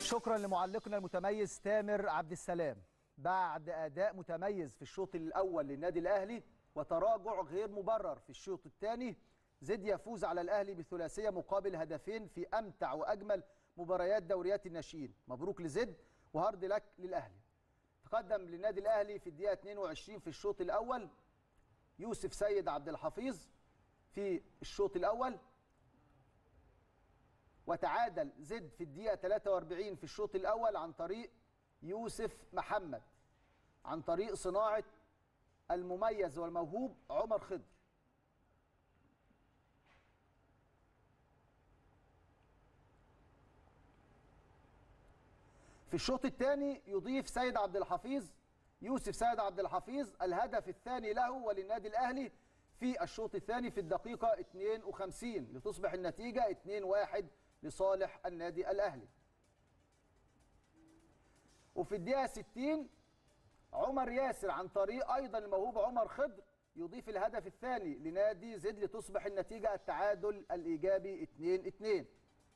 شكرا لمعلقنا المتميز تامر عبد السلام بعد اداء متميز في الشوط الاول للنادي الاهلي وتراجع غير مبرر في الشوط الثاني زد يفوز على الاهلي بثلاثيه مقابل هدفين في امتع واجمل مباريات دوريات الناشئين مبروك لزد وهارد لك للاهلي تقدم للنادي الاهلي في الدقيقه 22 في الشوط الاول يوسف سيد عبد الحفيظ في الشوط الاول وتعادل زد في الدقيقة 43 في الشوط الأول عن طريق يوسف محمد عن طريق صناعة المميز والموهوب عمر خضر في الشوط الثاني يضيف سيد عبد الحفيظ يوسف سيد عبد الحفيظ الهدف الثاني له وللنادي الأهلي في الشوط الثاني في الدقيقة 52 لتصبح النتيجة 2-1 لصالح النادي الاهلي وفي الدقيقه 60 عمر ياسر عن طريق ايضا الموهوب عمر خضر يضيف الهدف الثاني لنادي زد لتصبح النتيجه التعادل الايجابي 2 2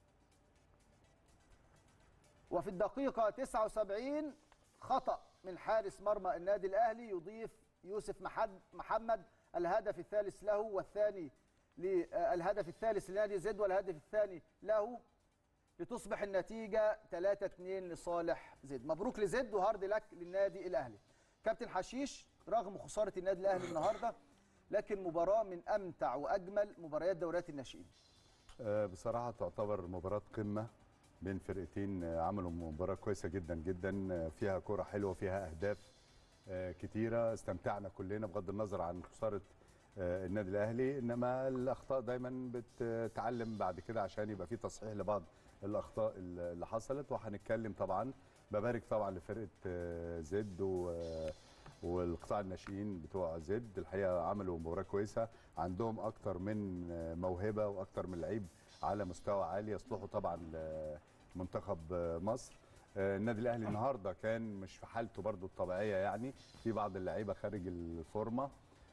وفي الدقيقه 79 خطا من حارس مرمى النادي الاهلي يضيف يوسف محمد الهدف الثالث له والثاني للهدف الثالث لنادي زد والهدف الثاني له لتصبح النتيجة 3-2 لصالح زد مبروك لزد وهارد لك للنادي الأهلي كابتن حشيش رغم خسارة النادي الأهلي النهاردة لكن مباراة من أمتع وأجمل مباريات دوريات الناشئين بصراحة تعتبر مباراة قمة بين فرقتين عملوا مباراة كويسة جدا جدا فيها كرة حلوة فيها أهداف كتيرة استمتعنا كلنا بغض النظر عن خسارة النادي الاهلي انما الاخطاء دايما بتتعلم بعد كده عشان يبقى في تصحيح لبعض الاخطاء اللي حصلت وهنتكلم طبعا ببارك طبعا لفرقه زد والقطاع الناشئين بتوع زد الحقيقه عملوا مباراه كويسه عندهم اكتر من موهبه واكتر من لعيب على مستوى عالي يصلحوا طبعا لمنتخب مصر النادي الاهلي النهارده كان مش في حالته برده الطبيعيه يعني في بعض اللعيبه خارج الفورمه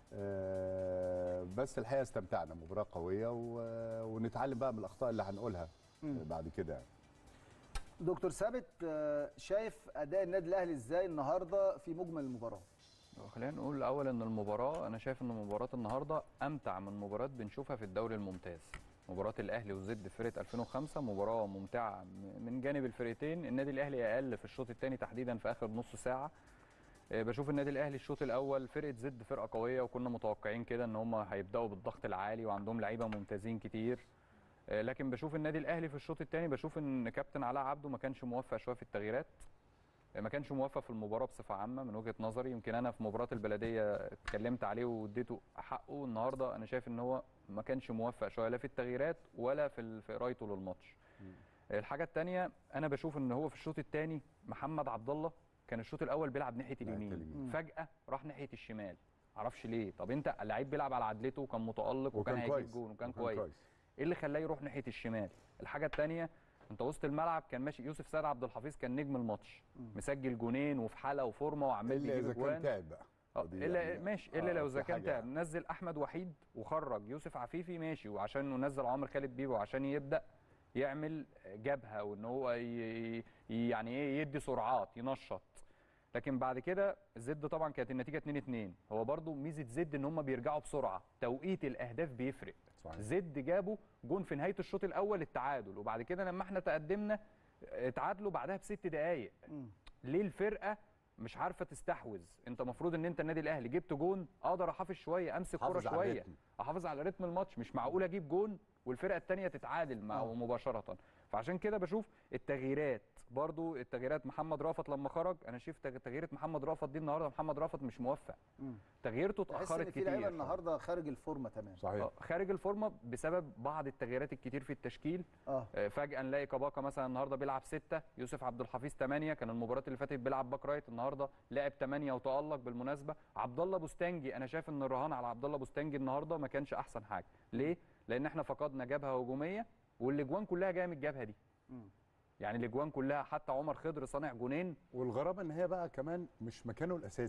بس الحقيقه استمتعنا مباراه قويه ونتعلم بقى من الاخطاء اللي هنقولها بعد كده يعني. دكتور ثابت شايف اداء النادي الاهلي ازاي النهارده في مجمل المباراه خلينا نقول الاول ان المباراه انا شايف ان مباراه النهارده امتع من مباريات بنشوفها في الدوري الممتاز مباراه الاهلي وزد فرقه 2005 مباراه ممتعه من جانب الفرقتين النادي الاهلي اقل في الشوط الثاني تحديدا في اخر نص ساعه بشوف النادي الاهلي الشوط الاول فرقه زد فرقه قويه وكنا متوقعين كده ان هم هيبداوا بالضغط العالي وعندهم لعيبه ممتازين كتير لكن بشوف النادي الاهلي في الشوط الثاني بشوف ان كابتن علاء عبده ما كانش موفق شويه في التغييرات ما كانش موفق في المباراه بصفه عامه من وجهه نظري يمكن انا في مباراه البلديه اتكلمت عليه واديته حقه النهارده انا شايف ان هو ما كانش موفق شويه لا في التغييرات ولا في في قرايته للماتش الحاجه الثانيه انا بشوف ان هو في الشوط الثاني محمد عبد الله كان الشوط الاول بيلعب ناحيه اليمين فجاه راح ناحيه الشمال معرفش ليه طب انت اللعيب بيلعب على عدلته وكان متالق وكان, وكان هيجيب جون وكان, وكان كويس. كويس ايه اللي خلاه يروح ناحيه الشمال الحاجه الثانيه انت وسط الملعب كان ماشي يوسف سيد عبد الحفيظ كان نجم الماتش مسجل جونين وفي حاله وفورمه وعمال بيجيب اجوان اذا كان تعب بقى الا يعني ماشي الا آه لو اذا كان تعب نزل احمد وحيد وخرج يوسف عفيفي ماشي وعشان نزل عمر خالد بيبو عشان يبدا يعمل جبهه وان هو يعني ايه يدي سرعات ينشط لكن بعد كده زد طبعا كانت النتيجه 2 2 هو برده ميزه زد ان هم بيرجعوا بسرعه توقيت الاهداف بيفرق صحيح. زد جابوا جون في نهايه الشوط الاول التعادل وبعد كده لما احنا تقدمنا اتعادلوا بعدها بست دقائق ليه الفرقه مش عارفه تستحوذ انت المفروض ان انت النادي الاهلي جبت جون اقدر احافظ شويه امسك كره شويه احافظ على رتم الماتش مش معقول اجيب جون والفرقه الثانيه تتعادل معه مباشره فعشان كده بشوف التغييرات برضو التغييرات محمد رافت لما خرج انا شفت تغييرات محمد رافت دي النهارده محمد رافت مش موفق تغييرته اتاخرت كتير لعيبه النهارده خارج الفورمه تمام صحيح خارج الفورمه بسبب بعض التغييرات الكتير في التشكيل آه. فجاه نلاقي كباكا مثلا النهارده بيلعب ستة يوسف عبد الحفيظ 8 كان المباراه اللي فاتت بيلعب باك رايت النهارده لعب 8 وتالق بالمناسبه عبد الله بوستانجي انا شايف ان الرهان على عبد الله بوستانجي النهارده ما كانش احسن حاجه ليه لان احنا فقدنا جبهه هجوميه والاجوان كلها جايه من الجبهه دي م. يعني الاجوان كلها حتى عمر خضر صانع جونين والغرابه ان هي بقى كمان مش مكانه الاساسي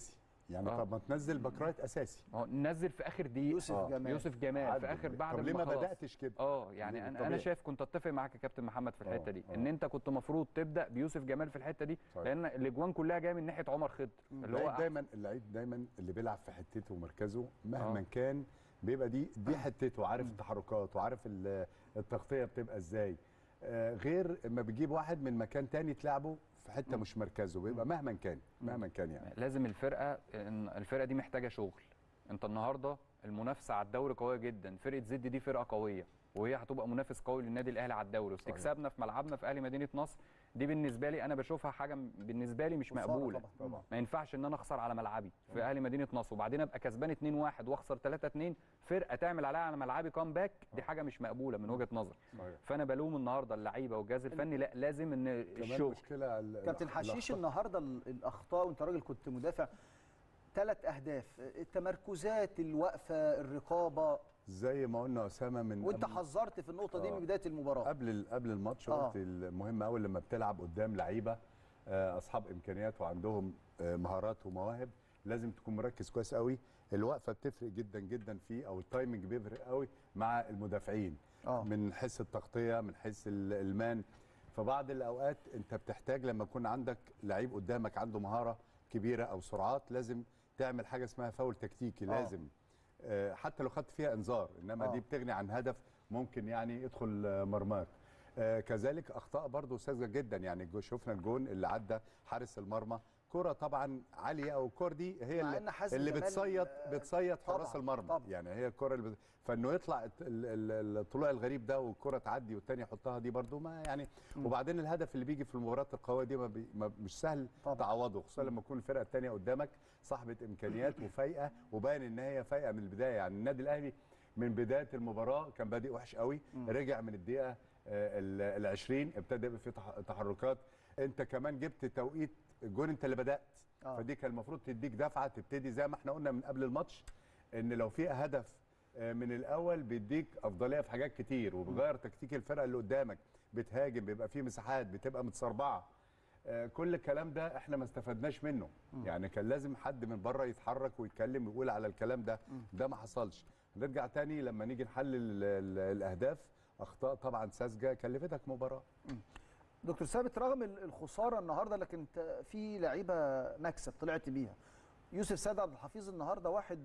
يعني آه. طب ما تنزل باكرايت اساسي ما هو نزل في اخر دقيقه يوسف آه. جمال يوسف جمال في عدل. اخر بعد طب ليه ما ما خلاص. بداتش كده اه يعني ليه؟ انا انا طبيعي. شايف كنت اتفق معاك يا كابتن محمد في الحته آه، دي آه. ان انت كنت المفروض تبدا بيوسف جمال في الحته دي صحيح. لان الاجوان كلها جايه من ناحيه عمر خضر اللي هو اللعيب دايما اللعيب دايما اللي بيلعب في حتته ومركزه مهما آه. كان بيبقى دي دي حتته عارف التحركات وعارف ال- التغطيه بتبقى ازاي آه، غير ما بتجيب واحد من مكان تاني تلعبه في حته مش مركزه بيبقى مهما كان مهما كان يعني لازم الفرقه إن الفرقه دي محتاجه شغل انت النهارده المنافسه على الدوري قويه جدا فرقه زد دي فرقه قويه وهي هتبقى منافس قوي للنادي الاهلي على الدوري وتكسبنا في ملعبنا في اهلي مدينه نصر دي بالنسبه لي انا بشوفها حاجه م- بالنسبه لي مش خسارة مقبوله طبعاً. طبعا ما ينفعش ان انا اخسر على ملعبي في اهلي مدينه نصر وبعدين ابقى كسبان 2-1 واخسر 3-2 فرقه تعمل عليها على ملعبي كامباك دي حاجه مش مقبوله من وجهه نظر صحيح. فانا بلوم النهارده اللعيبه والجهاز الفني لا لازم ان كمان الشغل مشكله ال- كابتن الأخ- حشيش الأخطاء. النهارده ال- الاخطاء وانت راجل كنت مدافع ثلاث اهداف التمركزات الوقفه الرقابه زي ما قلنا اسامه من وانت قبل- حذرت في النقطه دي آه. من بدايه المباراه قبل ال- قبل الماتش آه. قلت المهم قوي لما بتلعب قدام لعيبه آه، اصحاب امكانيات وعندهم آه، مهارات ومواهب لازم تكون مركز كويس قوي الوقفه بتفرق جدا جدا فيه او التايمنج بيفرق قوي مع المدافعين آه. من حيث التغطيه من حيث ال- المان فبعض الاوقات انت بتحتاج لما يكون عندك لعيب قدامك عنده مهاره كبيره او سرعات لازم تعمل حاجه اسمها فاول تكتيكي آه. لازم آه، حتى لو خدت فيها انذار انما آه. دي بتغني عن هدف ممكن يعني يدخل آه، مرماك آه، كذلك اخطاء برضو ساذجه جدا يعني جو- شفنا الجون اللي عدى حارس المرمى كره طبعا عاليه او الكور دي هي مع اللي, إن حازم اللي جمال، بتصيد آه، بتصيد طبعاً، حراس المرمى طبعاً. يعني هي الكره اللي بت... فانه يطلع الت- ال- ال- الطلوع الغريب ده والكره تعدي والتاني يحطها دي برضو ما يعني وبعدين الهدف اللي بيجي في المباريات القويه دي ما بي... ما مش سهل طبعاً. تعوضه خصوصا لما تكون الفرقه الثانيه قدامك صاحبه امكانيات وفايقه وباين ان هي فايقه من البدايه يعني النادي الاهلي من بدايه المباراه كان بادئ وحش قوي رجع من الدقيقه ال 20 ابتدى يبقى في تح- تحركات انت كمان جبت توقيت الجون انت اللي بدات آه. فدي كان المفروض تديك دفعه تبتدي زي ما احنا قلنا من قبل الماتش ان لو في هدف آه، من الاول بيديك افضليه في حاجات كتير وبيغير تكتيك الفرقه اللي قدامك بتهاجم بيبقى في مساحات بتبقى متسربعه آه، كل الكلام ده احنا ما استفدناش منه يعني كان لازم حد من بره يتحرك ويتكلم ويقول على الكلام ده ده ما حصلش نرجع تاني لما نيجي نحلل ال- ال- الاهداف اخطاء طبعا ساذجه كلفتك مباراه دكتور ثابت رغم ال- الخساره النهارده لكن انت في لعيبه مكسب طلعت بيها يوسف سيد عبد الحفيظ النهارده واحد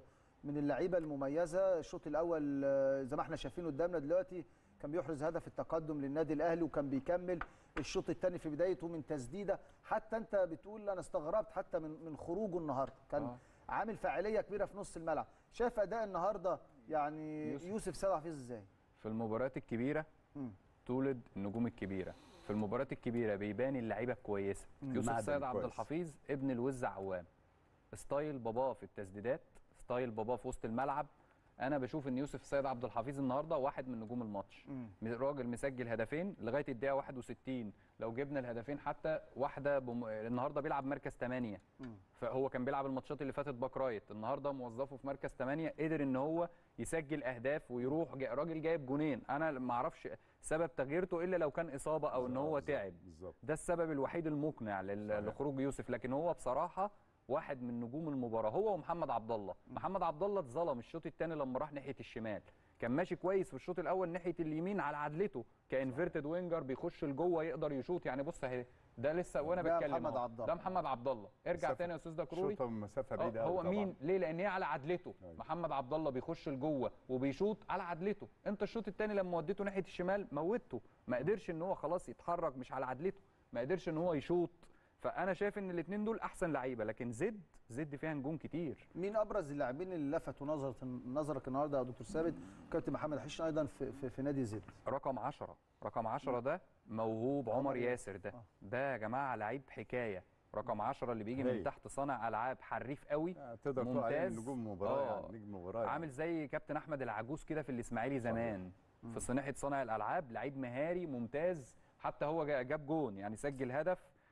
من اللعيبه المميزه الشوط الاول آه، زي ما احنا شايفين قدامنا دلوقتي كان بيحرز هدف التقدم للنادي الاهلي وكان بيكمل الشوط الثاني في بدايته من تسديده حتى انت بتقول انا استغربت حتى من من خروجه النهارده كان آه. عامل فاعليه كبيره في نص الملعب شايف اداء النهارده يعني يوسف. يوسف سيد عبد الحفيظ ازاي في المباريات الكبيره مم. تولد النجوم الكبيره في المباريات الكبيره بيبان اللعيبه الكويسه يوسف معدن سيد عبد كويس. الحفيظ ابن الوز عوام ستايل باباه في التسديدات ستايل باباه في وسط الملعب انا بشوف ان يوسف سيد عبد الحفيظ النهارده واحد من نجوم الماتش مم. راجل مسجل هدفين لغايه الدقيقه 61 لو جبنا الهدفين حتى واحده بم... النهارده بيلعب مركز 8 مم. فهو كان بيلعب الماتشات اللي فاتت باك رايت النهارده موظفه في مركز 8 قدر ان هو يسجل اهداف ويروح جا... راجل جايب جونين انا ما اعرفش سبب تغييرته الا لو كان اصابه او ان هو بالظبط، تعب بالظبط ده السبب الوحيد المقنع لل- صحيح. لخروج يوسف لكن هو بصراحه واحد من نجوم المباراه هو ومحمد عبد الله محمد عبد الله اتظلم الشوط الثاني لما راح ناحيه الشمال كان ماشي كويس في الشوط الاول ناحيه اليمين على عدلته كانفيرتد وينجر بيخش لجوه يقدر يشوط يعني بص اهي ده لسه وانا ده بتكلم محمد أهو. عبد الله. ده محمد عبد الله ارجع مسافة- تاني يا استاذ دكروري شوطه من مسافه آه، بعيده هو أوي طبعاً. مين ليه لان هي على عدلته أيوة. محمد عبد الله بيخش لجوه وبيشوط على عدلته انت الشوط الثاني لما وديته ناحيه الشمال موتته ما قدرش ان هو خلاص يتحرك مش على عدلته ما قدرش ان هو يشوط فانا شايف ان الاثنين دول احسن لعيبه لكن زد زد فيها نجوم كتير مين ابرز اللاعبين اللي لفتوا نظرة نظرك النهارده يا دكتور ثابت كابتن محمد حشين ايضا في, في, في نادي زد رقم 10 رقم 10 ده موهوب عمر عمر ياسر ده آه. ده يا جماعه لعيب حكايه رقم 10 اللي بيجي من هايل. تحت صانع العاب حريف قوي آه، تقدر تقول عليه من ممتاز. نجوم المباراه آه. يعني نجم المباراه يعني. عامل زي كابتن احمد العجوز كده في الاسماعيلي زمان في صناعه صانع الالعاب لعيب مهاري ممتاز حتى هو جا- جاب جون يعني سجل هدف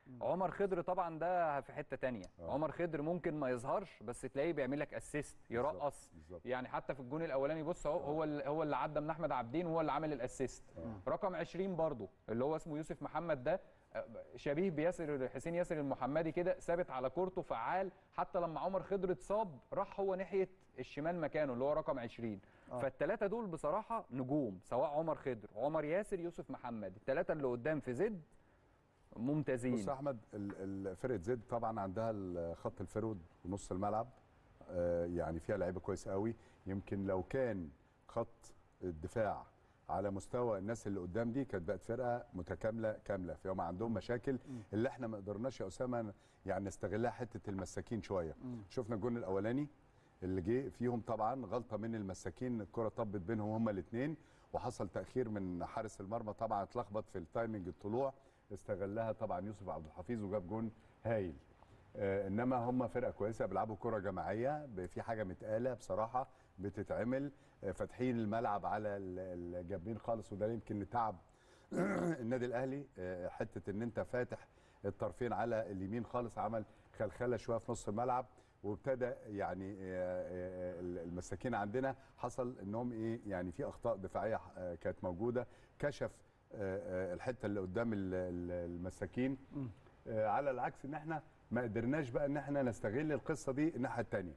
عمر خضر طبعا ده في حته تانية آه. عمر خضر ممكن ما يظهرش بس تلاقيه بيعمل لك اسيست يرقص بالظبط. يعني حتى في الجون الاولاني بص اهو هو اللي هو اللي عدى من احمد عبدين وهو اللي عامل الاسيست رقم 20 برضو اللي هو اسمه يوسف محمد ده آه، شبيه بياسر حسين ياسر المحمدي كده ثابت على كورته فعال حتى لما عمر خضر اتصاب راح هو ناحيه الشمال مكانه اللي هو رقم 20 فالثلاثه دول بصراحه نجوم سواء عمر خضر عمر ياسر يوسف محمد الثلاثه اللي قدام في زد ممتازين بص يا احمد ال- ال- فرقه زد طبعا عندها ال- خط الفرود ونص الملعب آه، يعني فيها لعيبه كويس قوي يمكن لو كان خط الدفاع على مستوى الناس اللي قدام دي كانت بقت فرقه متكامله كامله فهم عندهم مشاكل اللي احنا ما قدرناش يا اسامه يعني نستغلها حته المساكين شويه شفنا الجون الاولاني اللي جه فيهم طبعا غلطه من المساكين الكره طبت بينهم هما الاثنين وحصل تاخير من حارس المرمى طبعا اتلخبط في التايمنج الطلوع استغلها طبعا يوسف عبد الحفيظ وجاب جون هايل آه انما هم فرقه كويسه بيلعبوا كره جماعيه ب- في حاجه متقاله بصراحه بتتعمل آه فاتحين الملعب على ال- الجنبين خالص وده يمكن لتعب النادي الاهلي آه، حته ان انت فاتح الطرفين على اليمين خالص عمل خلخله شويه في نص الملعب وابتدى يعني آه، آه، المساكين عندنا حصل انهم ايه يعني في اخطاء دفاعيه آه، كانت موجوده كشف آه، آه، الحته اللي قدام ال- ال- المساكين آه، على العكس ان احنا ما قدرناش بقى ان احنا نستغل القصه دي الناحيه الثانيه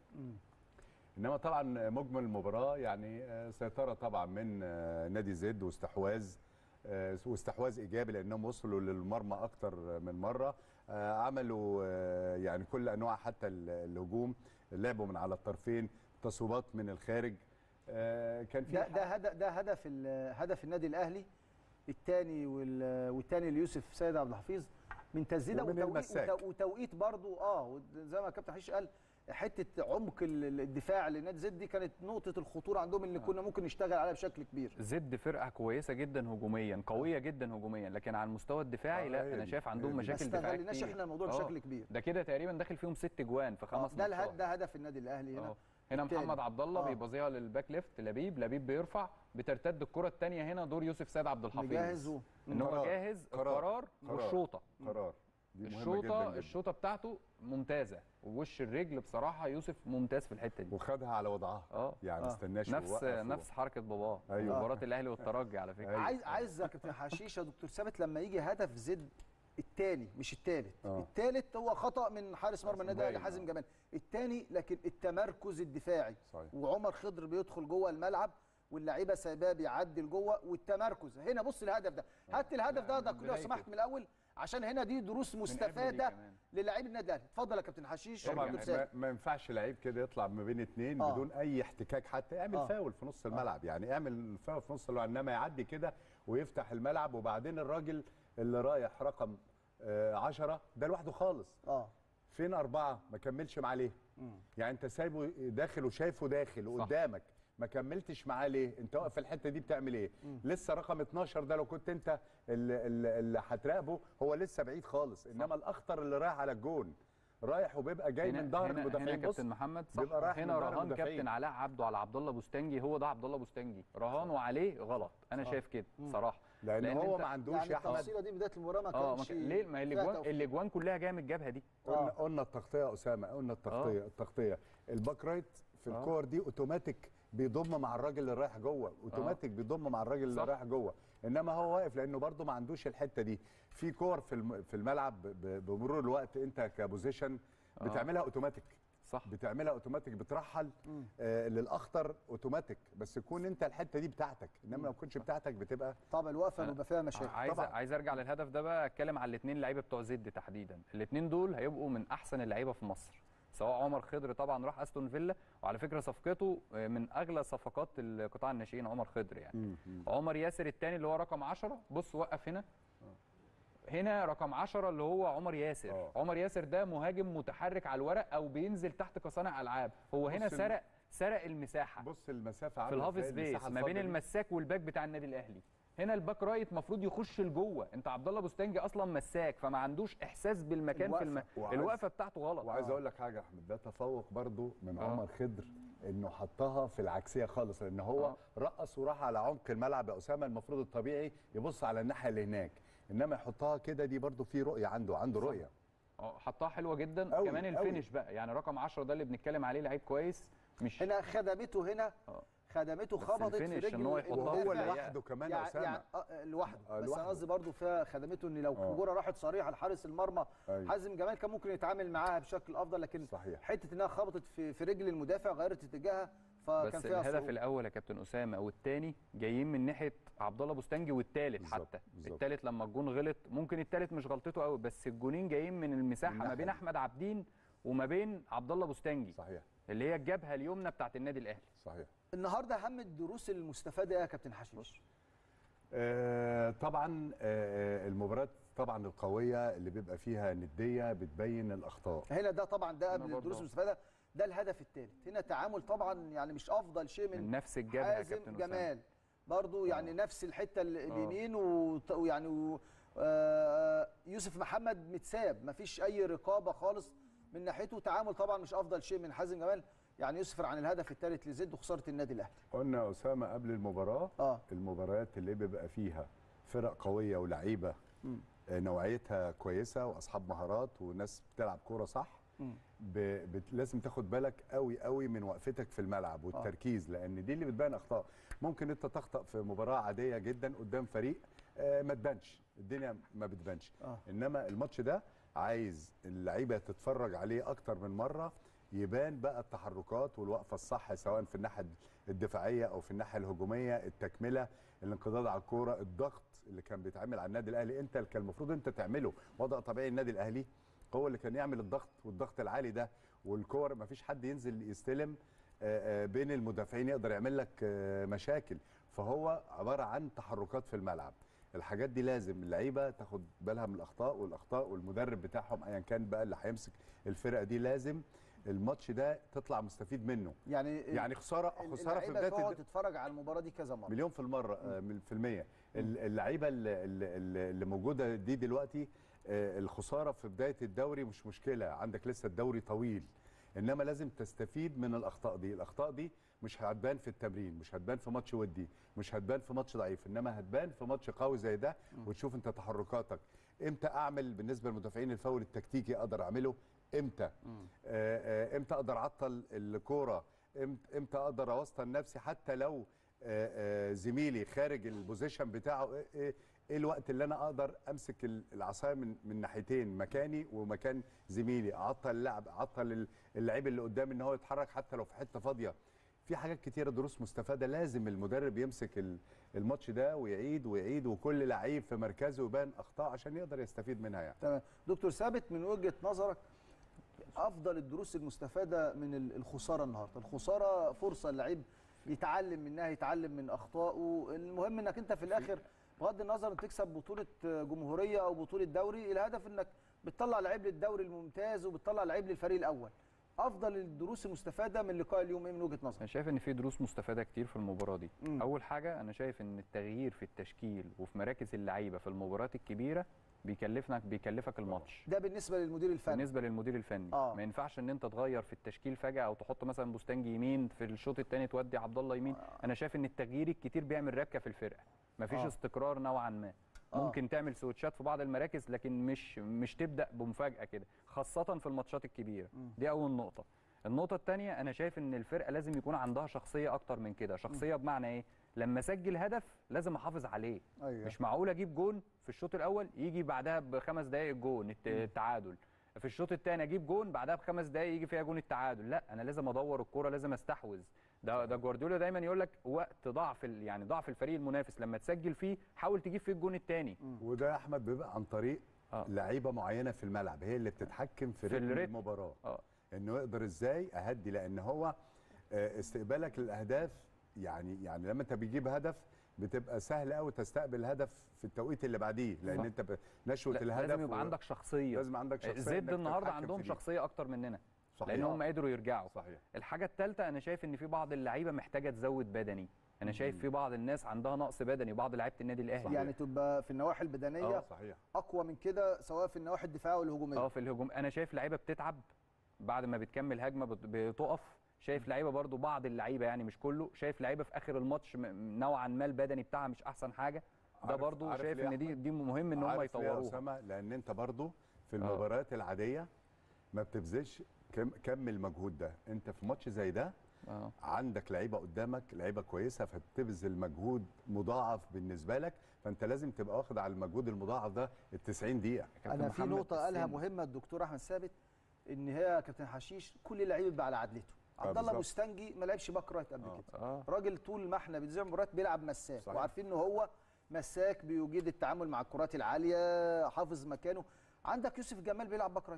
انما طبعا مجمل المباراه يعني آه، سيطره طبعا من آه، نادي زد واستحواذ آه، واستحواذ ايجابي لانهم وصلوا للمرمى اكتر من مره آه، عملوا آه، يعني كل انواع حتى ال- الهجوم لعبوا من على الطرفين تصويبات من الخارج آه، كان في ده ده هدف ده هدف ال- هدف النادي الاهلي الثاني والثاني ليوسف سيد عبد الحفيظ من تسديده ومن وتوقيت المساك. وتو- وتوقيت برضو اه زي ما كابتن حشيش قال حته عمق ال- الدفاع لنادي زد دي كانت نقطه الخطوره عندهم اللي كنا ممكن نشتغل عليها بشكل كبير زد فرقه كويسه جدا هجوميا قويه جدا هجوميا لكن على المستوى الدفاعي آه، لا هي انا دي، شايف هي عندهم دي. ما مشاكل دفاعيه استغلناش كتير احنا الموضوع آه، بشكل كبير ده كده تقريبا داخل فيهم ست جوان في آه، خمس ده ماتشات الهد ده هدف النادي الاهلي هنا آه. هنا التاني. محمد عبد الله آه. بيبازيها للباك ليفت لبيب لبيب بيرفع بترتد الكره الثانيه هنا دور يوسف سيد عبد الحفيظ مجهز و- ان هو قرار. جاهز قرار. القرار قرار. والشوطه قرار دي مهمه جدا الشوطه جدا الشوطه بتاعته ممتازه ووش الرجل بصراحه يوسف ممتاز في الحته دي وخدها على وضعها اه يعني آه. استناش نفس ووقف نفس حركه باباه أيوة. مباراه الاهلي والترجي على فكره أيوة. عايز عايز يا كابتن حشيش يا دكتور ثابت لما يجي هدف زد الثاني مش الثالث آه. الثالث هو خطا من حارس مرمى النادي الاهلي باين، حازم آه. جمال الثاني لكن التمركز الدفاعي صحيح. وعمر خضر بيدخل جوه الملعب واللعيبه سايباه بيعدي لجوه والتمركز هنا بص الهدف ده هات الهدف ده من ده لو بدايته. سمحت من الاول عشان هنا دي دروس قبل دي مستفاده كمان. للاعيب النادي الاهلي اتفضل يا كابتن حشيش طبعا دكتور ما, ثابت. ما ينفعش لعيب كده يطلع ما بين اتنين آه. بدون اي احتكاك حتى اعمل آه. فاول في نص الملعب يعني اعمل فاول في نص الملعب انما يعدي كده ويفتح الملعب وبعدين الراجل اللي رايح رقم 10 ده لوحده خالص اه فين أربعة ما كملش معاه ليه يعني أنت سايبه داخل وشايفه داخل وقدامك ما كملتش معاه ليه انت واقف في الحته دي بتعمل ايه لسه رقم 12 ده لو كنت انت اللي, اللي اللي هتراقبه هو لسه بعيد خالص انما الاخطر اللي رايح على الجون رايح وبيبقى جاي هنا من ظهر هنا, هنا المدافعين بص كابتن محمد صح بيبقى رايح من هنا ظهر رهان المدافعين. كابتن علاء عبده على عبد الله بوستنجي هو ده عبد الله بوستنجي رهان وعليه غلط انا شايف كده صراحه لان, هو أنت- ما عندوش يعني يا احمد التفصيله دي بدايه المباراه ما اه ما كانش كان- ليه ما هي فيها الاجوان توفيق. الاجوان كلها جايه من الجبهه دي قلنا قلنا التغطيه يا اسامه قلنا التغطيه التغطيه الباك رايت في آه. الكور دي اوتوماتيك بيضم مع الراجل اللي رايح جوه اوتوماتيك بيضم مع الراجل اللي صح. رايح جوه انما هو واقف لانه برده ما عندوش الحته دي في كور في الم- في الملعب ب- بمرور الوقت انت كبوزيشن بتعملها اوتوماتيك صح بتعملها اوتوماتيك بترحل آه للاخطر اوتوماتيك بس يكون انت الحته دي بتاعتك انما لو كنتش بتاعتك بتبقى طبعا الوقفه بيبقى فيها مشاكل عايز طبعاً. عايز ارجع للهدف ده بقى اتكلم على الاثنين لعيبه بتوع زد تحديدا الاثنين دول هيبقوا من احسن اللعيبه في مصر سواء عمر خضر طبعا راح استون فيلا وعلى فكره صفقته من اغلى صفقات القطاع الناشئين عمر خضر يعني عمر ياسر الثاني اللي هو رقم 10 بص وقف هنا هنا رقم 10 اللي هو عمر ياسر آه. عمر ياسر ده مهاجم متحرك على الورق او بينزل تحت كصانع العاب هو هنا بص ال- سرق سرق المساحه بص المسافه في عامله الهاف إزاي، سبيس المساحة ما بين الفاضية دي. المساك والباك بتاع النادي الاهلي هنا الباك رايت المفروض يخش لجوه انت عبد الله بوستنجي اصلا مساك فما عندوش احساس بالمكان في الم... وعايز- الوقفه بتاعته غلط وعايز اقول لك حاجه يا احمد ده تفوق برضو من آه. عمر خضر انه حطها في العكسيه خالص لان هو آه. رقص وراح على عمق الملعب يا اسامه المفروض الطبيعي يبص على الناحيه اللي هناك انما يحطها كده دي برضو في رؤيه عنده عنده رؤيه اه حطها حلوه جدا أوي، كمان أوي. الفينش بقى يعني رقم 10 ده اللي بنتكلم عليه لعيب كويس مش هنا خدمته هنا آه. خدمته بس خبطت في الفينش رجل إن هو يحطها المدافع. وهو ضيقة. لوحده كمان يا يعني اسامه يعني آه، لوحده آه، بس لوحده. انا قصدي برضه فيها خدمته ان لو آه. الكوره راحت صريحه لحارس المرمى أيوة. حازم جمال كان ممكن يتعامل معاها بشكل افضل لكن صحيح. حته انها خبطت في في رجل المدافع غيرت اتجاهها فكان بس فيها الهدف صعوبة. الاول يا كابتن اسامه والثاني جايين من ناحيه عبد الله بوستانجي والثالث بالظبط، حتى بالظبط. الثالث لما الجون غلط ممكن الثالث مش غلطته قوي بس الجونين جايين من المساحه من ما الناحية بين دي. احمد عابدين وما بين عبد الله بوستانجي صحيح اللي هي الجبهه اليمنى بتاعت النادي الاهلي صحيح النهارده اهم الدروس المستفاده ايه يا كابتن حشيش آه، طبعا آه، المباريات طبعا القويه اللي بيبقى فيها نديه بتبين الاخطاء هنا ده طبعا ده هنا قبل برضه. الدروس المستفاده ده الهدف الثالث هنا تعامل طبعا يعني مش افضل شيء من من نفس الجبهه يا حازم كابتن اسامه جمال برضو يعني نفس الحته ال- آه. اليمين وت- ويعني و- آه، يوسف محمد متساب مفيش اي رقابه خالص من ناحيته تعامل طبعا مش افضل شيء من حازم جمال يعني يسفر عن الهدف الثالث لزد وخساره النادي الاهلي قلنا يا اسامه قبل المباراه اه المباريات اللي بيبقى فيها فرق قويه ولعيبه مم. آه، نوعيتها كويسه واصحاب مهارات وناس بتلعب كوره صح مم. ب... بت... لازم تاخد بالك قوي قوي من وقفتك في الملعب والتركيز لان دي اللي بتبان اخطاء ممكن انت تخطا في مباراه عاديه جدا قدام فريق آه، ما تبانش الدنيا ما بتبانش آه. انما الماتش ده عايز اللعيبه تتفرج عليه اكتر من مره يبان بقى التحركات والوقفه الصح سواء في الناحيه الدفاعيه او في الناحيه الهجوميه التكمله الانقضاض على الكوره الضغط اللي كان بيتعمل على النادي الاهلي انت اللي كان المفروض انت تعمله وضع طبيعي النادي الاهلي هو اللي كان يعمل الضغط والضغط العالي ده والكور ما فيش حد ينزل يستلم آه، آه، بين المدافعين يقدر يعمل لك آه، مشاكل فهو عباره عن تحركات في الملعب الحاجات دي لازم اللعيبه تاخد بالها من الاخطاء والاخطاء والمدرب بتاعهم ايا كان بقى اللي هيمسك الفرقه دي لازم الماتش ده تطلع مستفيد منه يعني يعني خساره خساره في اللعيبة بدايه تقعد الد- تتفرج على المباراه دي كذا مره مليون في المرة آه، مل- في المية ال- اللعيبة اللي, اللي اللي موجودة دي دلوقتي آه، الخسارة في بداية الدوري مش مشكلة عندك لسه الدوري طويل إنما لازم تستفيد من الأخطاء دي الأخطاء دي مش هتبان في التمرين مش هتبان في ماتش ودي مش هتبان في ماتش ضعيف إنما هتبان في ماتش قوي زي ده وتشوف أنت تحركاتك إمتى أعمل بالنسبة للمدافعين الفاول التكتيكي أقدر أعمله إمتى آه، آه، إمتى أقدر أعطل الكورة إمت- إمتى أقدر أوسطن نفسي حتى لو آه، آه، زميلي خارج البوزيشن بتاعه ايه إيه- إيه الوقت اللي انا اقدر امسك ال- العصايه من من ناحيتين مكاني ومكان زميلي اعطل اللعب اعطل ال- اللعيب اللي قدامي ان هو يتحرك حتى لو في حته فاضيه في حاجات كتيره دروس مستفاده لازم المدرب يمسك ال- الماتش ده ويعيد ويعيد وكل لعيب في مركزه ويبان اخطاء عشان يقدر يستفيد منها يعني تمام دكتور ثابت من وجهه نظرك افضل الدروس المستفاده من ال- الخساره النهارده الخساره فرصه اللعيب يتعلم منها يتعلم من اخطائه المهم انك انت في الاخر بغض النظر ان تكسب بطوله جمهوريه او بطوله دوري الهدف انك بتطلع لعيب للدوري الممتاز وبتطلع لعيب للفريق الاول افضل الدروس المستفاده من لقاء اليوم ايه من وجهه نظرك انا شايف ان في دروس مستفاده كتير في المباراه دي مم. اول حاجه انا شايف ان التغيير في التشكيل وفي مراكز اللعيبه في المباريات الكبيره بيكلفنا بيكلفك الماتش ده بالنسبه للمدير الفني بالنسبه للمدير الفني آه. ما ينفعش ان انت تغير في التشكيل فجاه او تحط مثلا بوستانجي يمين في الشوط الثاني تودي عبد الله يمين انا شايف ان التغيير الكتير بيعمل ركه في الفرقه مفيش آه. استقرار نوعا ما آه. ممكن تعمل سويتشات في بعض المراكز لكن مش مش تبدا بمفاجاه كده خاصه في الماتشات الكبيره دي اول نقطه النقطه الثانيه انا شايف ان الفرقه لازم يكون عندها شخصيه اكتر من كده شخصيه بمعنى ايه لما اسجل هدف لازم احافظ عليه أيوة. مش معقول اجيب جون في الشوط الاول يجي بعدها بخمس دقائق الجون الت- التعادل في الشوط الثاني اجيب جون بعدها بخمس دقائق يجي فيها جون التعادل لا انا لازم ادور الكوره لازم استحوذ ده ده جوارديولا دايما يقول لك وقت ضعف ال- يعني ضعف الفريق المنافس لما تسجل فيه حاول تجيب فيه الجون الثاني وده يا احمد بيبقى عن طريق آه. لعيبه معينه في الملعب هي اللي بتتحكم في, في رتم الريتم. المباراه اه انه يقدر ازاي اهدي لان هو آه، استقبالك للاهداف يعني يعني لما انت بيجيب هدف بتبقى سهل قوي تستقبل الهدف في التوقيت اللي بعديه لان صح. انت ب- نشوه الهدف لازم يبقى و- عندك شخصيه لازم عندك شخصيه زد إنك النهارده تتحكم عندهم في دي. شخصيه اكتر مننا صحيح. لان هم قدروا يرجعوا صحيح الحاجه الثالثه انا شايف ان في بعض اللعيبه محتاجه تزود بدني انا شايف في بعض الناس عندها نقص بدني بعض لعيبه النادي الاهلي يعني تبقى في النواحي البدنيه آه. صحيح اقوى من كده سواء في النواحي الدفاعيه والهجوميه اه في الهجوم انا شايف لعيبه بتتعب بعد ما بتكمل هجمه بت- بتقف شايف لعيبه برضو بعض اللعيبه يعني مش كله شايف لعيبه في اخر الماتش م- نوعا ما البدني بتاعها مش احسن حاجه ده عارف- برضو عارف شايف ليه يا ان دي أحمد؟ دي مهم ان هم عارف ليه يا يطوروها أسامة؟ لان انت برضو في آه. المباريات العاديه ما بتبذلش كم كم المجهود ده انت في ماتش زي ده اه عندك لعيبه قدامك لعيبه كويسه فبتبذل مجهود مضاعف بالنسبه لك فانت لازم تبقى واخد على المجهود المضاعف ده ال 90 دقيقه كابتن انا في محمد نقطه قالها السن. مهمه الدكتور احمد ثابت ان هي كابتن حشيش كل لعيب يبقى على عدلته عبد الله بالظبط. مستنجي ما لعبش باك رايت قبل آه. كده اه راجل طول ما احنا بنذيع مباريات بيلعب مساك صحيح. وعارفين ان هو مساك بيجيد التعامل مع الكرات العاليه حافظ مكانه عندك يوسف جمال بيلعب باك رايت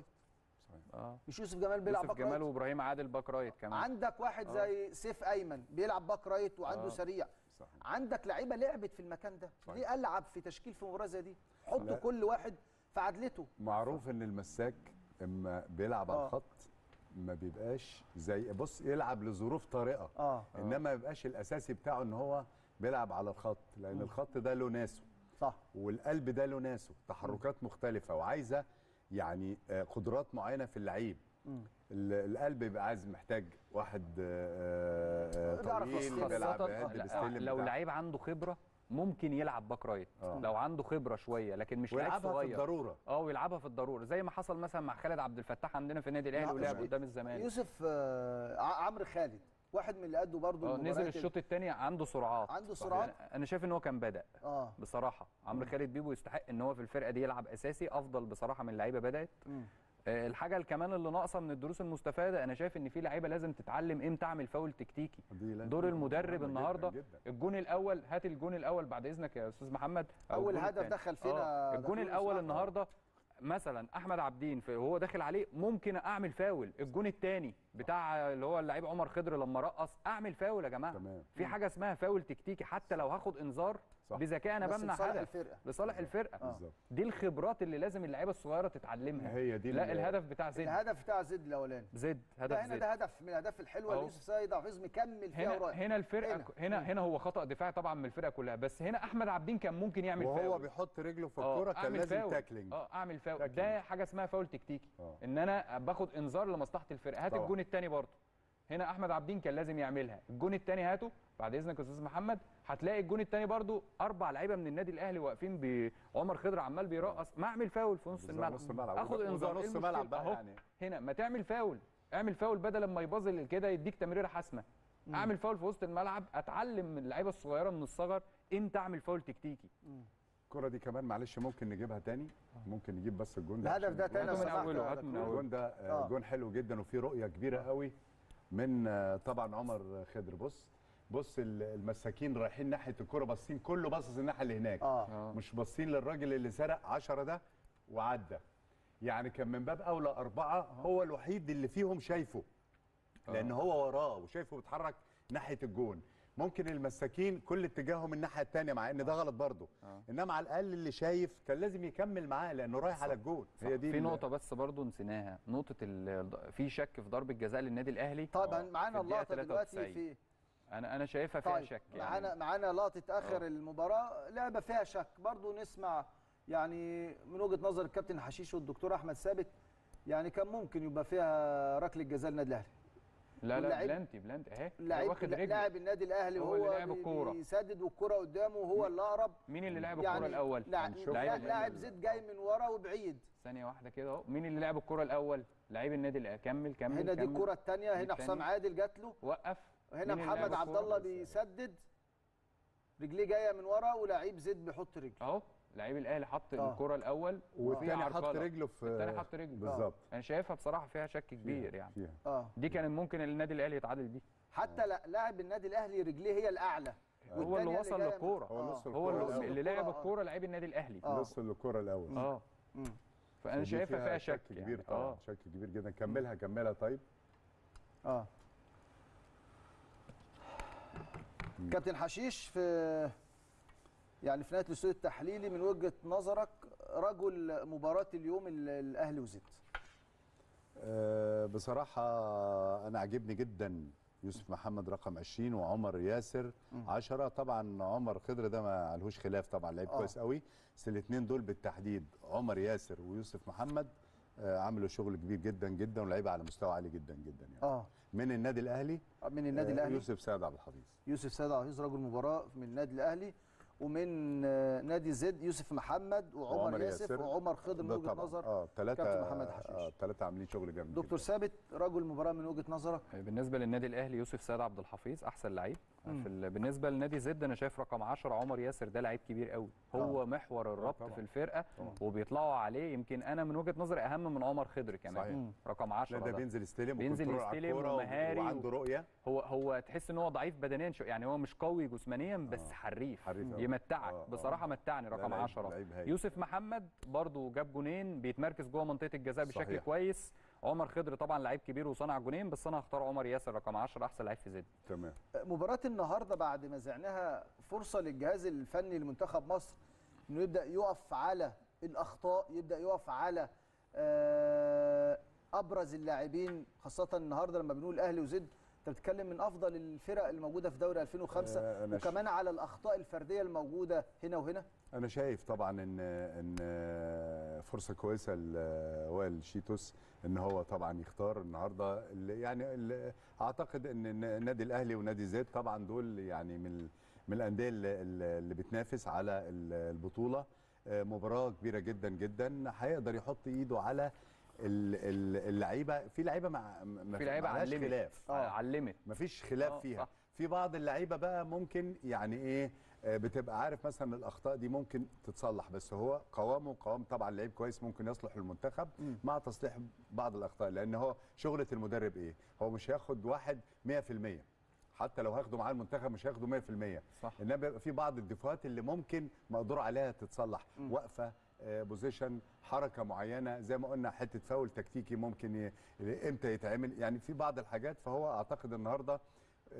اه مش يوسف جمال بيلعب يوسف باك رايت جمال وابراهيم عادل باك رايت كمان عندك واحد آه. زي سيف ايمن بيلعب باك رايت وعنده آه. سريع صحيح. عندك لعيبه لعبت في المكان ده صحيح. ليه العب في تشكيل في مباراه زي دي حطوا لا. كل واحد في عدلته معروف ان المساك اما بيلعب على آه. الخط ما بيبقاش زي بص يلعب لظروف طارئه اه انما ما بيبقاش الاساسي بتاعه ان هو بيلعب على الخط لان الخط ده له ناسه صح والقلب ده له ناسه تحركات مختلفه وعايزه يعني آه، قدرات معينه في اللعيب مم. ال- القلب بيبقى عايز محتاج واحد آه، آه، بيعرف طويل يستلم. بيلعب خاصة هادي لا، بيستلم لو بتاع. لعيب عنده خبره ممكن يلعب باك رايت آه. لو عنده خبره شويه لكن مش لعيب ويلعبها في صغير الضروره اه ويلعبها في الضروره زي ما حصل مثلا مع خالد عبد الفتاح عندنا في النادي الاهلي لا، ولعب مش- قدام الزمالك يوسف آه، ع- عمرو خالد واحد من اللي قدوا برضه اه المباريات نزل ال- الشوط الثاني عنده سرعات عنده صحيح. سرعات. أنا- انا شايف ان هو كان بدا اه بصراحه عمرو خالد بيبو يستحق ان هو في الفرقه دي يلعب اساسي افضل بصراحه من لعيبه بدات مم. آه، الحاجه كمان اللي ناقصه من الدروس المستفاده انا شايف ان في لعيبه لازم تتعلم امتى اعمل فاول تكتيكي دي لازم دور تبقى المدرب مهمة النهارده جداً جداً. الجون الاول هات الجون الاول بعد اذنك يا استاذ محمد أو اول الجون هدف التاني. دخل فينا آه، الجون دخلوه الاول صراحة. النهارده مثلا احمد عبدين في وهو داخل عليه ممكن اعمل فاول الجون الثاني بتاع اللي هو اللعيب عمر خضر لما رقص اعمل فاول يا جماعه تمام. في حاجه اسمها فاول تكتيكي حتى لو هاخد انذار صح. بذكاء انا بس بمنع لصالح هدف الفرقة. لصالح الفرقه بالظبط دي الخبرات اللي لازم اللعيبه الصغيره تتعلمها هي دي لا ال- الهدف بتاع زد الهدف بتاع زد الاولاني زد ده هدف هنا زد ده هدف من الاهداف الحلوه اللي أهو. يوسف سيد حفيظ مكمل فيها هنا ورايح هنا الفرقه هنا. هنا هنا, هنا هو خطا دفاعي طبعا من الفرقه كلها بس هنا احمد عبدين كان ممكن يعمل وهو فاول بيحط رجله في آه، الكوره كان أعمل لازم فاول. تاكلينج اه اعمل فاول تاكلينج. ده حاجه اسمها فاول تكتيكي آه. ان انا باخد انذار لمصلحه الفرقه هات طبعا. الجون الثاني برضه هنا احمد عبدين كان لازم يعملها الجون الثاني هاته بعد اذنك يا استاذ محمد هتلاقي الجون الثاني برضه اربع لعيبه من النادي الاهلي واقفين بعمر خضر عمال بيرقص ما اعمل فاول في نص بالظبط، الملعب نص الملعب. اخد وده- وده انذار إيه نص المشكلة؟ ملعب بقى أهو. يعني. هنا ما تعمل فاول اعمل فاول بدل لما يبازل كده يديك تمريره حاسمه اعمل فاول في وسط الملعب اتعلم من اللعيبه الصغيره من الصغر امتى اعمل فاول تكتيكي الكرة دي كمان معلش ممكن نجيبها تاني ممكن نجيب بس الجون ده الهدف عشان ده الجون تاني هاته من لو سمحت أوله، يا هاته من دكتور. أوله. الجون ده آه، آه. جون حلو جدا وفيه رؤيه كبيره قوي من آه، طبعا عمر خضر بص بص ال- المساكين رايحين ناحيه الكره باصين كله باصص الناحيه اللي هناك اه اه مش باصين للراجل اللي سرق 10 ده وعدى يعني كان من باب اولى اربعه هو الوحيد اللي فيهم شايفه لان هو وراه وشايفه بيتحرك ناحيه الجون ممكن المساكين كل اتجاههم الناحيه الثانيه مع ان ده غلط برضه آه. انما على الاقل اللي شايف كان لازم يكمل معاه لانه رايح على الجون هي دي في ال- نقطة بس برضو نسيناها نقطة ال- في شك في ضربة جزاء للنادي الأهلي طبعا في معانا الدقيقة اللقطه دلوقتي 93. في أنا أنا شايفها فيها طيب شك معانا يعني معانا لقطه اخر آه. المباراه لعبه فيها شك برضو نسمع يعني من وجهه نظر الكابتن حشيش والدكتور احمد ثابت يعني كان ممكن يبقى فيها ركله جزاء للنادي الاهلي لا لا واللعيب- بلانتي بلانتي أهي لاعب واخد رجله لاعب النادي الاهلي هو اللي وهو لعب بي- الكورة. بيسدد والكره قدامه وهو اللي اقرب مين اللي لعب يعني الكرة الأول؟ لاعب هنشوف. لا- لعيب لاعب ال- زيد جاي من ورا وبعيد ثانية واحدة كده أهو مين اللي لعب الكرة الأول؟ لعيب النادي الأهلي كمل كمل هنا دي كمل. الكره الثانيه دي هنا حسام التانية. عادل جات له وقف هنا مين اللي محمد لعب عبد الكرة؟ الله بيسدد رجليه جايه من ورا ولاعيب زيد بيحط رجله أهو لعيب الأهلي حط آه. الكرة الأول والتاني وفي حط عرقلة. رجله في التاني حط رجله بالظبط أنا شايفها بصراحة فيها شك كبير يعني فيها. اه دي كان ممكن النادي الأهلي يتعادل دي حتى لا- لاعب النادي الاهلي رجليه هي الاعلى هو اللي والتانية وصل جاية من- للكورة. هو آه. نص هو الكرة اللي, الأول. اللي لعب الكرة، آه. الكورة لعيب النادي الأهلي آه. نص الكرة الاول اه مم. فانا ودي شايفها فيها شك كبير يعني. طبعا اه شك كبير جدا كملها كملها طيب اه كابتن حشيش في يعني في نهايه الاستوديو التحليلي من وجهه نظرك رجل مباراه اليوم ال- الاهلي وزد آه، بصراحة أنا عجبني جدا يوسف محمد رقم 20 وعمر ياسر 10 طبعا عمر خضر ده ما عليهوش خلاف طبعا لعيب آه. كويس قوي بس الاثنين دول بالتحديد عمر ياسر ويوسف محمد آه، عملوا شغل كبير جدا جدا ولعيبه على مستوى عالي جدا جدا يعني اه من النادي الاهلي من النادي آه، الاهلي يوسف سيد عبد الحفيظ يوسف سيد عبد الحفيظ رجل مباراه من النادي الاهلي ومن آه، نادي زد يوسف محمد وعمر, وعمر ياسف, ياسر. وعمر خضر من ده وجهه طبعا نظر اه ثلاثه كابتن محمد حشيش. اه ثلاثه عاملين شغل جامد دكتور ثابت رجل مباراه من وجهه نظرك بالنسبه للنادي الاهلي يوسف سيد عبد الحفيظ احسن لعيب مم. في ال- بالنسبه لنادي زد انا شايف رقم 10 عمر ياسر ده لعيب كبير قوي هو محور الربط طبعا. في الفرقه طبعا. وبيطلعوا عليه يمكن انا من وجهه نظري اهم من عمر خضر كمان صحيح. مم. رقم لا 10 ده ده بينزل يستلم بينزل وكنترول على يستلم الكورة و- ومهاري و- وعنده رؤيه هو هو تحس ان هو ضعيف بدنيا شو يعني هو مش قوي جسمانيا بس آه. حريف حريف أوي. يمتعك آه، آه. بصراحه متعني لا، رقم لعيب- 10 لعيب هايل. يوسف محمد برضو جاب جونين بيتمركز جوه منطقه الجزاء بشكل صحيح. كويس عمر خضر طبعا لعيب كبير وصنع جونين بس انا هختار عمر ياسر رقم 10 احسن لعيب في زد تمام مباراة النهارده بعد ما زعناها فرصة للجهاز الفني لمنتخب مصر انه يبدأ يقف على الأخطاء يبدأ يقف على آه، أبرز اللاعبين خاصة النهارده لما بنقول أهلي وزد أنت بتتكلم من أفضل الفرق الموجودة في دوري 2005 آه، أنا ش- وكمان على الأخطاء الفردية الموجودة هنا وهنا انا شايف طبعا ان ان فرصه كويسه لوائل شيتوس ان هو طبعا يختار النهارده اللي يعني اللي اعتقد ان النادي الاهلي ونادي زد طبعا دول يعني من من الانديه اللي, اللي بتنافس على البطوله آه، مباراه كبيره جدا جدا هيقدر يحط ايده على ال- ال- اللعيبه في لعيبه مع ما في لعيبه معلهاش علمت خلاف آه. علمت مفيش خلاف آه، فيها صح. في بعض اللعيبه بقى ممكن يعني ايه آه، بتبقى عارف مثلا الاخطاء دي ممكن تتصلح بس هو قوامه قوام طبعا لعيب كويس ممكن يصلح للمنتخب مم. مع تصليح بعض الاخطاء لان هو شغله المدرب ايه هو مش هياخد واحد 100% حتى لو هاخده معاه المنتخب مش هياخده 100% صح انما بيبقى في بعض الدفوات اللي ممكن مقدور عليها تتصلح مم. وقفه آه، بوزيشن حركه معينه زي ما قلنا حته فاول تكتيكي ممكن ي... امتى يتعمل يعني في بعض الحاجات فهو اعتقد النهارده آه،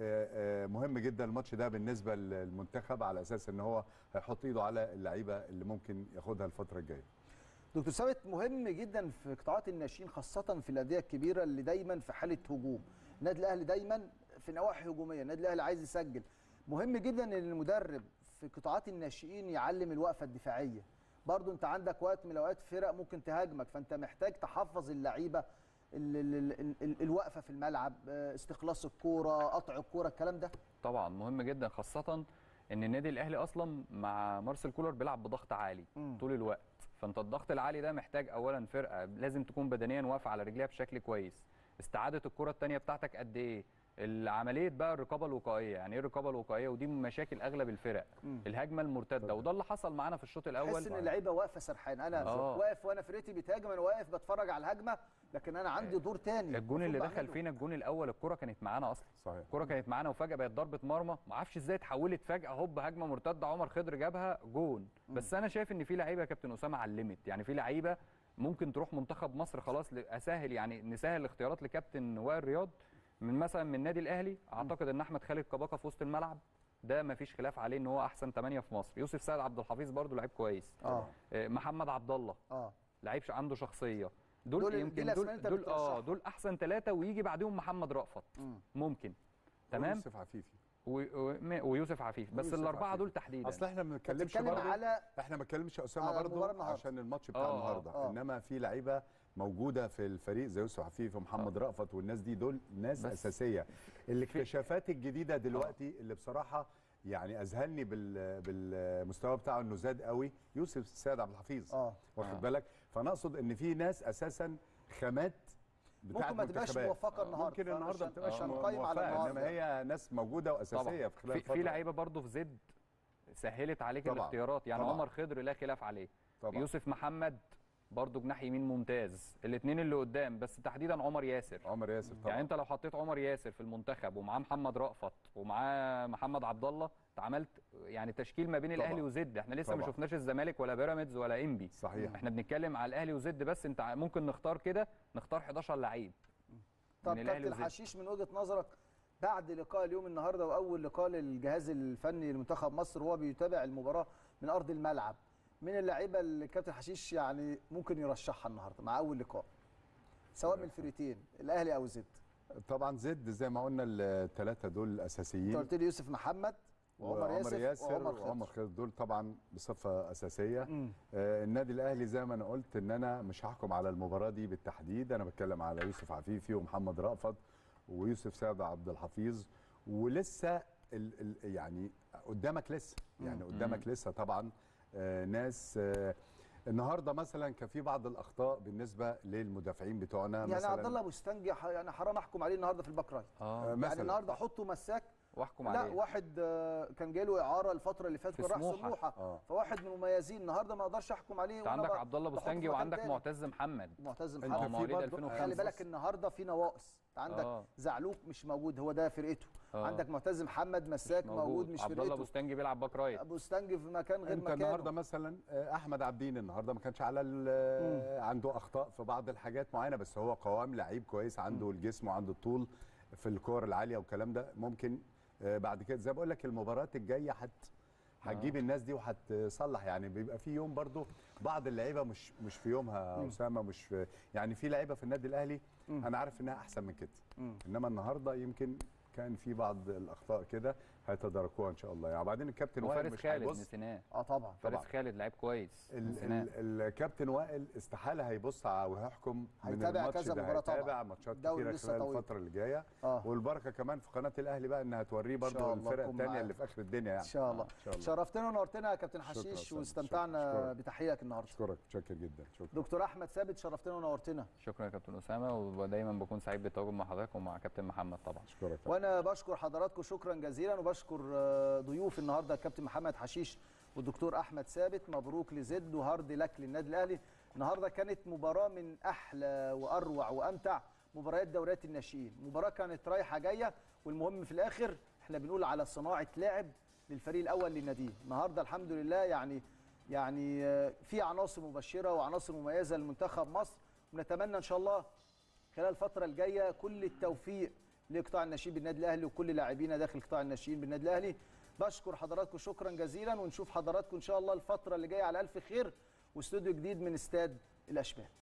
آه، مهم جدا الماتش ده بالنسبه للمنتخب على اساس ان هو هيحط ايده على اللعيبه اللي ممكن ياخدها الفتره الجايه دكتور ثابت مهم جدا في قطاعات الناشئين خاصة في الأندية الكبيرة اللي دايما في حالة هجوم النادي الأهلي دايما في نواحي هجومية النادي الأهلي عايز يسجل مهم جدا ان المدرب في قطاعات الناشئين يعلم الوقفة الدفاعية برضو انت عندك وقت من الاوقات فرق ممكن تهاجمك فانت محتاج تحفظ اللعيبه ال- ال- ال- ال- الوقفه في الملعب آه، استخلاص الكوره قطع الكوره الكلام ده طبعا مهم جدا خاصه ان النادي الاهلي اصلا مع مارسيل كولر بيلعب بضغط عالي مم. طول الوقت فانت الضغط العالي ده محتاج اولا فرقه لازم تكون بدنيا واقفه على رجليها بشكل كويس استعاده الكره الثانيه بتاعتك قد ايه العمليه بقى الرقابه الوقائيه يعني ايه الرقابه الوقائيه ودي من مشاكل اغلب الفرق مم. الهجمه المرتده وده اللي حصل معانا في الشوط الاول تحس ان اللعيبه واقفه سرحان انا آه. واقف وانا فرقتي بتهاجم انا واقف بتفرج على الهجمه لكن انا عندي دور تاني الجون اللي المفروض دخل بعمله. فينا الجون الاول الكره كانت معانا اصلا صحيح الكره كانت معانا وفجاه بقت ضربه مرمى ما اعرفش ازاي اتحولت فجاه هوب هجمه مرتده عمر خضر جابها جون بس انا شايف ان في لعيبه يا كابتن اسامه علمت يعني في لعيبه ممكن تروح منتخب مصر خلاص ل- اسهل يعني نسهل الاختيارات لكابتن وائل رياض من مثلا من النادي الاهلي اعتقد ان احمد خالد كباكا في وسط الملعب ده ما فيش خلاف عليه ان هو احسن ثمانيه في مصر يوسف سيد عبد الحفيظ برضو لعيب كويس اه آه، محمد عبد الله اه لعيب ش- عنده شخصيه دول, دول ال- دي يمكن الأسماء دول اللي أنت دول اه بترشحهم. دول احسن ثلاثه ويجي بعدهم محمد رأفت مم. ممكن تمام يوسف عفيفي و... و... م- ويوسف عفيف بس ويوسف الاربعه عفيف. دول تحديدا اصل احنا ما بنتكلمش بتتكلم برضه على احنا ما بنتكلمش يا اسامه على برضه المباراة النهاردة. عشان الماتش بتاع آه، آه، النهارده آه. انما في لعيبه موجوده في الفريق زي يوسف عفيف ومحمد رأفت والناس دي دول ناس بس اساسيه الاكتشافات الجديده دلوقتي اللي بصراحه يعني اذهلني بال بالمستوى بتاعه انه زاد قوي يوسف سيد عبد الحفيظ اه واخد آه. بالك فنقصد ان في ناس اساسا خامات بتاعت ممكن ما تبقاش منتخبات. موفقه النهارده ممكن النهارده ما فمش- تبقاش مش مو- هنقيم على موفقة، النهارده انما هي ناس موجوده واساسيه في خلال في, الفتره في لعيبه برضه في زد سهلت عليك طبعاً، الاختيارات يعني طبعاً. عمر خضر لا خلاف عليه طبعا يوسف محمد برضه جناح يمين ممتاز الاثنين اللي قدام بس تحديدا عمر ياسر عمر ياسر طبعا يعني انت لو حطيت عمر ياسر في المنتخب ومعاه محمد رأفت ومعاه محمد عبد الله انت عملت يعني تشكيل ما بين طبعاً. الاهلي وزد احنا لسه ما طبعاً. شفناش الزمالك ولا بيراميدز ولا انبي صحيح احنا بنتكلم على الاهلي وزد بس انت ممكن نختار كده نختار 11 لعيب طب من الأهلي كابتن وزد. حشيش من وجهه نظرك بعد لقاء اليوم النهارده واول لقاء للجهاز الفني لمنتخب مصر وهو بيتابع المباراه من ارض الملعب من اللعيبه اللي كابتن حشيش يعني ممكن يرشحها النهارده مع اول لقاء سواء من الفريقين الاهلي او زد طبعا زد زي ما قلنا الثلاثه دول انت اساسيين قلت لي يوسف محمد وعمر ياسر وعمر خضر. وعمر خضر دول طبعا بصفه اساسيه مم. آه النادي الاهلي زي ما انا قلت ان انا مش هحكم على المباراه دي بالتحديد انا بتكلم على يوسف عفيفي ومحمد رأفت ويوسف سعد عبد الحفيظ ولسه ال ال يعني قدامك لسه يعني قدامك لسه طبعا آه ناس آه النهارده مثلا كان في بعض الاخطاء بالنسبه للمدافعين بتوعنا يعني مثلا عبد الله بوستنجي ح- يعني حرام احكم عليه النهارده في الباك رايت اه يعني مثلا النهارده احطه مساك واحكم لا عليه واحد آه، كان جاي له اعاره الفتره اللي فاتت في كان راح سموحة. سموحه آه. فواحد من المميزين النهارده ما اقدرش احكم عليه انت وأنا عندك ب- عبد الله بحطه في بوستنجي مكان وعندك تاني. معتز محمد معتز أنت محمد اه في مواليد برضه- 2005 خلي بالك النهارده في نواقص انت عندك آه. زعلوك مش موجود هو ده فرقته آه. عندك معتز محمد مساك موجود مش عبد الله فرقته بوستنجي بيلعب باك رايت ابو ستانجي في مكان غير انت مكانه النهارده مثلا آه، احمد عبدين النهارده ما كانش على ال- عنده اخطاء في بعض الحاجات معينه بس هو قوام لعيب كويس عنده الجسم وعنده الطول في الكور العاليه والكلام ده ممكن آه، بعد كده زي ما بقول لك المباريات الجايه هت هتجيب الناس دي وهتصلح يعني بيبقى في يوم برضو بعض اللعيبه مش مش في يومها يا اسامه مش في يعني في لعيبه في النادي الاهلي انا عارف انها احسن من كده انما النهارده يمكن كان في بعض الاخطاء كده هيتداركوها ان شاء الله يعني وبعدين الكابتن وائل وفارس مش خالد هيبص نسيناه اه طبعا فارس خالد لعيب كويس ال- نسيناه ال- الكابتن وائل استحاله هيبص ع- ويحكم من هيتابع الماتش كذا ده مباراة طبعا. هيتابع ماتشات الدوري كتيره لسه خلال طويل. الفتره اللي جايه اه والبركه كمان في قناه الاهلي بقى انها توريه شاء برضه الله الفرق تكون الثانيه معانا. اللي في اخر الدنيا يعني ان شاء الله ان شاء الله شرفتنا ونورتنا يا كابتن شكرا حشيش أستاذ. واستمتعنا شكرا. بتحياتك النهارده اشكرك متشكر جدا شكرا دكتور احمد ثابت شرفتنا ونورتنا شكرا يا كابتن اسامه ودايما بكون سعيد بالتواجد مع حضرتك ومع كابتن محمد طبعا اشكرك وانا بشكر حضراتكم شكرا جزيلا وبشكر آه، ضيوف النهارده الكابتن محمد حشيش والدكتور احمد ثابت مبروك لزد وهارد لك للنادي الاهلي النهارده كانت مباراه من احلى واروع وامتع مباريات دوريات الناشئين مباراه كانت رايحه جايه والمهم في الاخر احنا بنقول على صناعه لاعب للفريق الاول للنادي النهارده الحمد لله يعني يعني آه، في عناصر مبشره وعناصر مميزه لمنتخب مصر ونتمنى ان شاء الله خلال الفترة الجاية كل التوفيق لقطاع الناشئين بالنادي الأهلي وكل لاعبينا داخل قطاع الناشئين بالنادي الأهلي بشكر حضراتكم شكرا جزيلا ونشوف حضراتكم إن شاء الله الفترة اللي جاية على ألف خير واستوديو جديد من استاد الأشبال